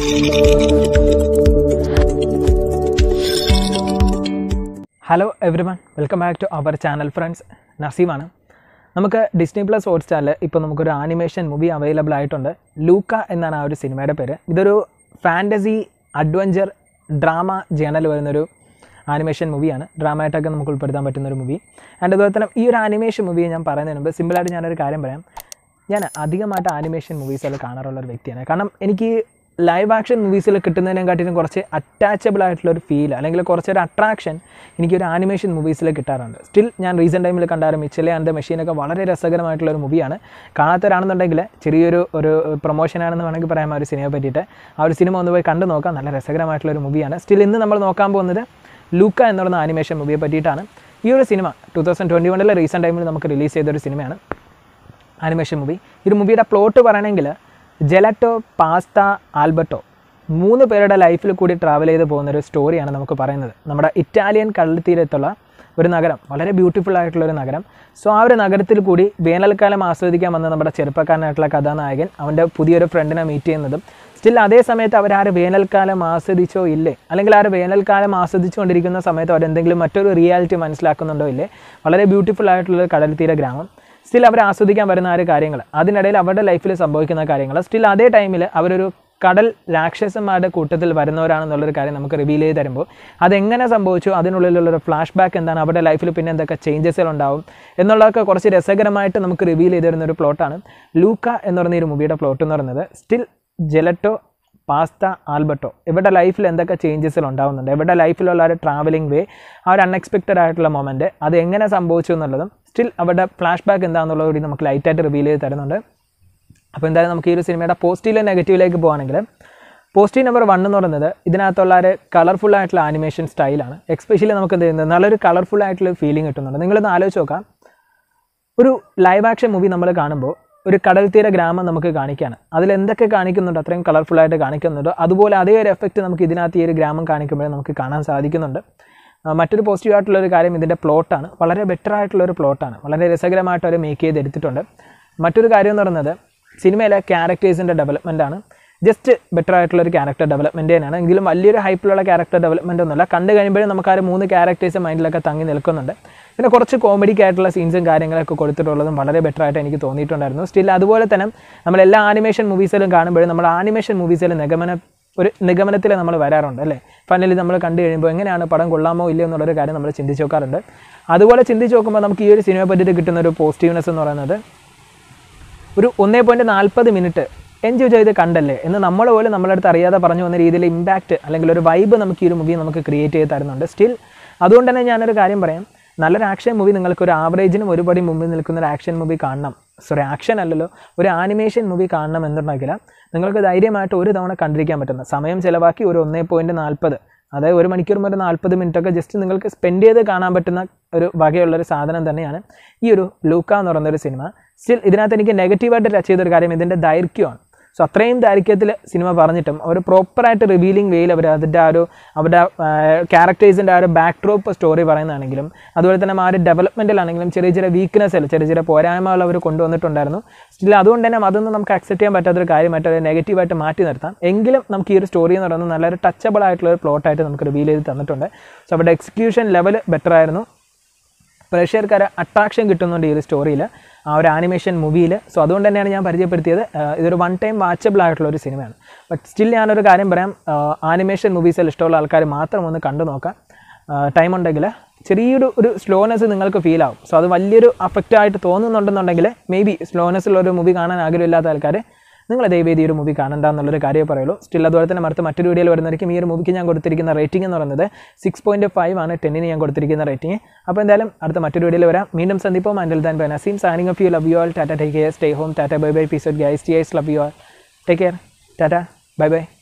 hello everyone welcome back to our channel friends നസീമാണ് നമുക്ക് Disney plus ഹോട്ട്സ്റ്റാറിൽ ഇപ്പോൾ നമുക്കൊരു ആനിമേഷൻ മൂവി അവൈലബിൾ ആയിട്ടുണ്ട് ലൂക്ക എന്നാണ് ആ ഒരു സിനിമയുടെ പേര് ഇതൊരു ഫാൻറ്റസി അഡ്വഞ്ചർ ഡ്രാമ ജേണൽ വരുന്നൊരു ആനിമേഷൻ മൂവിയാണ് ഡ്രാമയായിട്ടൊക്കെ നമുക്ക് ഉൾപ്പെടുത്താൻ പറ്റുന്ന ഒരു മൂവി ആൻഡ് അതുപോലെ തന്നെ ഈ ഒരു ആനിമേഷൻ മൂവി ഞാൻ പറയുന്നതിന് മുമ്പ് സിമ്പിളായിട്ട് ഞാനൊരു കാര്യം പറയാം ഞാൻ അധികമായിട്ട് ആനിമേഷൻ മൂവീസുകൾ കാണാറുള്ള ഒരു വ്യക്തിയാണ് കാരണം എനിക്ക് ലൈവ് ആക്ഷൻ മൂവീസിൽ കിട്ടുന്നതിനെക്കാട്ടിലും കുറച്ച് അറ്റാച്ചബിൾ ആയിട്ടുള്ള ഒരു ഫീൽ അല്ലെങ്കിൽ കുറച്ചൊരു അട്രാക്ഷൻ എനിക്കൊരു ആനിമേഷൻ മൂവീസിൽ കിട്ടാറുണ്ട് സ്റ്റിൽ ഞാൻ റീസെൻറ്റ് ടൈമിൽ കണ്ടാറ് മിച്ചലെ ആൻഡ് ദ മെഷീനൊക്കെ വളരെ രസകരമായിട്ടുള്ള ഒരു മൂവിയാണ് കാണാത്തവരാണെന്നുണ്ടെങ്കിൽ ചെറിയൊരു ഒരു പ്രൊമോഷനാണെന്ന് വേണമെങ്കിൽ പറയാം ആ ഒരു സിനിമയെ പറ്റിയിട്ട് ആ ഒരു സിനിമ ഒന്ന് പോയി കണ്ടു നോക്കാം നല്ല രസകരമായിട്ടുള്ള ഒരു മൂവിയാണ് സ്റ്റിൽ ഇന്ന് നമ്മൾ നോക്കാൻ പോകുന്നത് ലൂക്ക എന്ന് പറയുന്ന ആനിമേഷൻ മൂവിയെ പറ്റിയിട്ടാണ് ഈ ഒരു സിനിമ ടു തൗസൻഡ് ട്വൻറ്റി വണ്ണിലെ റീസെൻറ്റ് ടൈമിൽ നമുക്ക് റിലീസ് ചെയ്തൊരു സിനിമയാണ് ആനിമേഷൻ മൂവി ഈ ഒരു മൂവിയുടെ പ്ലോട്ട് പറയണമെങ്കിൽ ജെലറ്റോ പാസ്ത ആൽബർട്ടോ മൂന്ന് പേരുടെ ലൈഫിൽ കൂടി ട്രാവൽ ചെയ്ത് പോകുന്ന ഒരു സ്റ്റോറിയാണ് നമുക്ക് പറയുന്നത് നമ്മുടെ ഇറ്റാലിയൻ കടൽത്തീരത്തുള്ള ഒരു നഗരം വളരെ ബ്യൂട്ടിഫുൾ ആയിട്ടുള്ള ഒരു നഗരം സോ ആ ഒരു നഗരത്തിൽ കൂടി വേനൽക്കാലം ആസ്വദിക്കാൻ വന്ന നമ്മുടെ ചെറുപ്പക്കാരനായിട്ടുള്ള കഥാനായകൻ അവൻ്റെ പുതിയൊരു ഫ്രണ്ടിനെ മീറ്റ് ചെയ്യുന്നതും സ്റ്റിൽ അതേ സമയത്ത് അവർ ആ ഒരു വേനൽക്കാലം ആസ്വദിച്ചോ ഇല്ലേ അല്ലെങ്കിൽ ആ ഒരു വേനൽക്കാലം ആസ്വദിച്ചുകൊണ്ടിരിക്കുന്ന സമയത്ത് അവരെന്തെങ്കിലും മറ്റൊരു റിയാലിറ്റി മനസ്സിലാക്കുന്നുണ്ടോ ഇല്ലേ വളരെ ബ്യൂട്ടിഫുൾ ആയിട്ടുള്ള ഒരു കടൽത്തീര ഗ്രാമം സ്റ്റിൽ അവർ ആസ്വദിക്കാൻ വരുന്ന ആ ഒരു കാര്യങ്ങൾ അതിനിടയിൽ അവരുടെ ലൈഫിൽ സംഭവിക്കുന്ന കാര്യങ്ങൾ സ്റ്റിൽ അതേ ടൈമിൽ അവരൊരു കടൽ രാക്ഷസന്മാരുടെ കൂട്ടത്തിൽ വരുന്നവരാണെന്നുള്ളൊരു കാര്യം നമുക്ക് റിവീൽ ചെയ്ത് തരുമ്പോൾ അതെങ്ങനെ സംഭവിച്ചു അതിനുള്ളിലുള്ളൊരു ഫ്ലാഷ് ബാക്ക് എന്താണ് അവരുടെ ലൈഫിൽ പിന്നെ എന്തൊക്കെ ചേഞ്ചസുകൾ ഉണ്ടാവും എന്നുള്ളതൊക്കെ കുറച്ച് രസകരമായിട്ട് നമുക്ക് റിവീൽ ചെയ്ത് തരുന്ന ഒരു പ്ലോട്ടാണ് ലൂക്ക എന്ന് പറയുന്ന ഈ ഒരു മൂവിയുടെ പ്ലോട്ട് എന്ന് പറയുന്നത് സ്റ്റിൽ ജെലറ്റോ പാസ്ത ആൽബർട്ടോ ഇവരുടെ ലൈഫിൽ എന്തൊക്കെ ചേഞ്ചസുകൾ ഉണ്ടാവുന്നുണ്ട് ഇവരുടെ ലൈഫിലുള്ള ഒരു ട്രാവലിംഗ് വേ ആ ഒരു അൺഎക്സ്പെക്റ്റഡ് ആയിട്ടുള്ള മൊമെൻറ്റ് അത് എങ്ങനെ സംഭവിച്ചു എന്നുള്ളതും സ്റ്റിൽ അവരുടെ ഫ്ലാഷ് ബാക്ക് എന്താണെന്നുള്ളത് കൂടി നമുക്ക് ലൈറ്റായിട്ട് റിവീൽ ചെയ്ത് തരുന്നുണ്ട് അപ്പോൾ എന്തായാലും നമുക്ക് ഈ ഒരു സിനിമയുടെ പോസിറ്റീവ് നെഗറ്റീവിലേക്ക് പോകുകയാണെങ്കിൽ പോസിറ്റീവ് നമ്പർ വൺ എന്ന് പറയുന്നത് ഇതിനകത്തുള്ള ഒരു കളർഫുൾ ആയിട്ടുള്ള ആനിമേഷൻ സ്റ്റൈലാണ് എക്സ്പെഷ്യലി നമുക്ക് എന്ത് ചെയ്യുന്നത് നല്ലൊരു കളർഫുൾ ആയിട്ടുള്ള ഫീലിംഗ് കിട്ടുന്നുണ്ട് നിങ്ങളൊന്ന് ആലോചിച്ച് നോക്കാം ഒരു ലൈവ് ആക്ഷൻ മൂവി നമ്മൾ കാണുമ്പോൾ ഒരു കടൽത്തീര ഗ്രാമം നമുക്ക് കാണിക്കുകയാണ് അതിൽ എന്തൊക്കെ കാണിക്കുന്നുണ്ട് അത്രയും കളർഫുൾ ആയിട്ട് കാണിക്കുന്നുണ്ട് അതുപോലെ അതേ ഒരു എഫക്റ്റ് നമുക്ക് ഇതിനകത്ത് ഈ ഒരു ഗ്രാമം കാണിക്കുമ്പോഴേ നമുക്ക് കാണാൻ സാധിക്കുന്നുണ്ട് ആ, മറ്റൊരു പോസിറ്റീവ് ആയിട്ടുള്ള ഒരു കാര്യം ഇതിൻ്റെ പ്ലോട്ടാണ് വളരെ ബെറ്റർ ആയിട്ടുള്ള ഒരു പ്ലോട്ടാണ് വളരെ രസകരമായിട്ട് അവർ മേക്ക് ചെയ്തെടുത്തിട്ടുണ്ട് മറ്റൊരു കാര്യം എന്ന് പറയുന്നത് സിനിമയിലെ ക്യാരക്ടേഴ്സിൻ്റെ ഡെവലപ്മെൻ്റ് ആണ് ജസ്റ്റ് ബെറ്റർ ആയിട്ടുള്ള ഒരു ക്യാരക്ടർ ഡെവലപ്മെൻറ്റ് തന്നെയാണ് എങ്കിലും വലിയൊരു ഹൈപ്പിലുള്ള ക്യാരക്ടർ ഡെവലപ്മെൻ്റ് ഒന്നുമില്ല കണ്ടു കഴിയുമ്പോഴും നമുക്ക് ആ ഒരു മൂന്ന് ക്യാരക്ടേഴ്സ് മൈൻഡിലൊക്കെ തങ്ങി നിൽക്കുന്നുണ്ട് പിന്നെ കുറച്ച് കോമഡിക്ക് ആയിട്ടുള്ള സീൻസും കാര്യങ്ങളൊക്കെ കൊടുത്തിട്ടുള്ളതും വളരെ ബെറ്റർ ആയിട്ട് എനിക്ക് തോന്നിയിട്ടുണ്ടായിരുന്നു സ്റ്റിൽ അതുപോലെ തന്നെ നമ്മൾ എല്ലാ ആനിമേഷൻ മൂവീസിലും കാണുമ്പോഴും നമ്മൾ ആനിമേഷൻ മൂവീസിൽ നിഗമന ഒരു നിഗമനത്തിൽ നമ്മൾ വരാറുണ്ട് അല്ലേ ഫൈനലി നമ്മൾ കണ്ടു കഴിയുമ്പോൾ എങ്ങനെയാണ് പടം കൊള്ളാമോ ഇല്ലയോ എന്നുള്ളൊരു കാര്യം നമ്മൾ ചിന്തിച്ച് നോക്കാറുണ്ട് അതുപോലെ ചിന്തിച്ച് നോക്കുമ്പോൾ നമുക്ക് ഈ ഒരു സിനിമയെ പറ്റിയിട്ട് കിട്ടുന്ന ഒരു പോസിറ്റീവ്നെസ് എന്ന് പറയുന്നത് ഒരു ഒന്നേ പോയിൻറ്റ് നാൽപ്പത് മിനിറ്റ് എൻജോയ് ചെയ്ത് കണ്ടല്ലേ എന്ന് നമ്മൾ പോലും നമ്മളെ അടുത്ത് അറിയാതെ പറഞ്ഞു വന്ന രീതിയിൽ ഇമ്പാക്റ്റ് അല്ലെങ്കിൽ ഒരു വൈബ് നമുക്ക് ഈ ഒരു മൂവി നമുക്ക് ക്രിയേറ്റ് ചെയ്ത് തരുന്നുണ്ട് സ്റ്റിൽ അതുകൊണ്ട് തന്നെ ഞാനൊരു കാര്യം പറയാം നല്ലൊരു ആക്ഷൻ മൂവി നിങ്ങൾക്ക് ഒരു ആവറേജിനും ഒരുപടി മുമ്പിൽ നിൽക്കുന്ന ഒരു ആക്ഷൻ മൂവി കാണണം സോറി ആക്ഷൻ അല്ലല്ലോ ഒരു ആനിമേഷൻ മൂവി കാണണം എന്നുണ്ടെങ്കിൽ നിങ്ങൾക്ക് ധൈര്യമായിട്ട് ഒരു തവണ കണ്ടിരിക്കാൻ പറ്റുന്ന സമയം ചിലവാക്കി ഒരു ഒന്നേ പോയിൻറ്റ് നാൽപ്പത് അതായത് ഒരു മണിക്കൂർ ഒരു നാൽപ്പത് മിനിറ്റ് ഒക്കെ ജസ്റ്റ് നിങ്ങൾക്ക് സ്പെൻഡ് ചെയ്ത് കാണാൻ പറ്റുന്ന ഒരു വകയുള്ളൊരു സാധനം തന്നെയാണ് ഈ ഒരു ലൂക്ക എന്ന് പറയുന്ന ഒരു സിനിമ സ്റ്റിൽ ഇതിനകത്ത് എനിക്ക് നെഗറ്റീവായിട്ട് ടച്ച് ചെയ്തൊരു കാര്യം ഇതിൻ്റെ ദൈർഘ്യമാണ് സോ അത്രയും ദൈർഘ്യത്തിൽ സിനിമ പറഞ്ഞിട്ടും അവർ പ്രോപ്പറായിട്ട് റിവീലിംഗ് വേയിൽ അവർ അതിൻ്റെ ആ ഒരു അവരുടെ ക്യാരക്ടേഴ്സിൻ്റെ ആ ഒരു ബാക്ക് ഡ്രോപ്പ് സ്റ്റോറി പറയുന്നതാണെങ്കിലും അതുപോലെ തന്നെ ആ ഒരു ഡെവലപ്മെൻറ്റിലാണെങ്കിലും ചെറിയ ചെറിയ വീക്ക്നെസ്സുകൾ ചെറിയ ചെറിയ പോരായ്മകൾ അവർ കൊണ്ടുവന്നിട്ടുണ്ടായിരുന്നു സ്റ്റിൽ അതുകൊണ്ട് തന്നെ അതൊന്നും നമുക്ക് അക്സെപ്റ്റ് ചെയ്യാൻ പറ്റാത്തൊരു കാര്യമായിട്ട് അത് നെഗറ്റീവായിട്ട് മാറ്റി നിർത്താം എങ്കിലും നമുക്ക് ഈ ഒരു സ്റ്റോറി എന്ന് പറയുന്നത് നല്ലൊരു ടച്ചബിൾ ആയിട്ടുള്ള ഒരു പ്ലോട്ടായിട്ട് നമുക്ക് റിവീൽ ചെയ്ത് തന്നിട്ടുണ്ട് സോ അവരുടെ എക്സിക്യൂഷൻ ലെവൽ ബെറ്റർ ആയിരുന്നു പ്രേക്ഷകർക്ക് അട്രാക്ഷൻ കിട്ടുന്നുണ്ട് ഈ ഒരു സ്റ്റോറിയിൽ ആ ഒരു ആനിമേഷൻ മൂവിയിൽ സോ അതുകൊണ്ട് തന്നെയാണ് ഞാൻ പരിചയപ്പെടുത്തിയത് ആ, ഇതൊരു വൺ ടൈം വാച്ചബിൾ ആയിട്ടുള്ള ഒരു സിനിമയാണ് ബട്ട് സ്റ്റിൽ ഞാനൊരു കാര്യം പറയാം ആനിമേഷൻ മൂവീസിൽ ഇഷ്ടമുള്ള ആൾക്കാർ മാത്രം ഒന്ന് കണ്ടു നോക്കാം ടൈം ഉണ്ടെങ്കിൽ ചെറിയൊരു ഒരു സ്ലോനെസ് നിങ്ങൾക്ക് ഫീൽ ആവും സോ അത് വലിയൊരു അഫക്റ്റ് ആയിട്ട് തോന്നുന്നുണ്ടെന്നുണ്ടെങ്കിൽ മേ ബി സ്ലോനെസ്സിലുള്ള ഒരു മൂവി കാണാൻ ആഗ്രഹമില്ലാത്ത ആൾക്കാർ നിങ്ങൾ ദയവേദി ഈ ഒരു മൂവി കാണണ്ട എന്നുള്ളൊരു കാര്യമേ പറയുള്ളൂ സ്റ്റിൽ അതുപോലെ തന്നെ അടുത്ത മറ്റൊരു വീഡിയോയിൽ വരുന്നതായിരിക്കും ഈ ഒരു മൂവിക്ക് ഞാൻ കൊടുത്തിരിക്കുന്ന റേറ്റിംഗ് എന്ന് പറയുന്നത് സിക്സ് പോയിൻറ്റ് ഫൈവ് ആണ് ടെന്നിന് ഞാൻ കൊടുത്തിരിക്കുന്ന റേറ്റിംഗ് അപ്പോൾ എന്തായാലും അടുത്ത മറ്റൊരു വീഡിയോയിൽ വരാം വീണ്ടും സന്ദിപ്പം until then bye Naseem signing off you love you all tata take care stay home tata bye bye peace guys ടി ഐസ് love you all take care tata bye by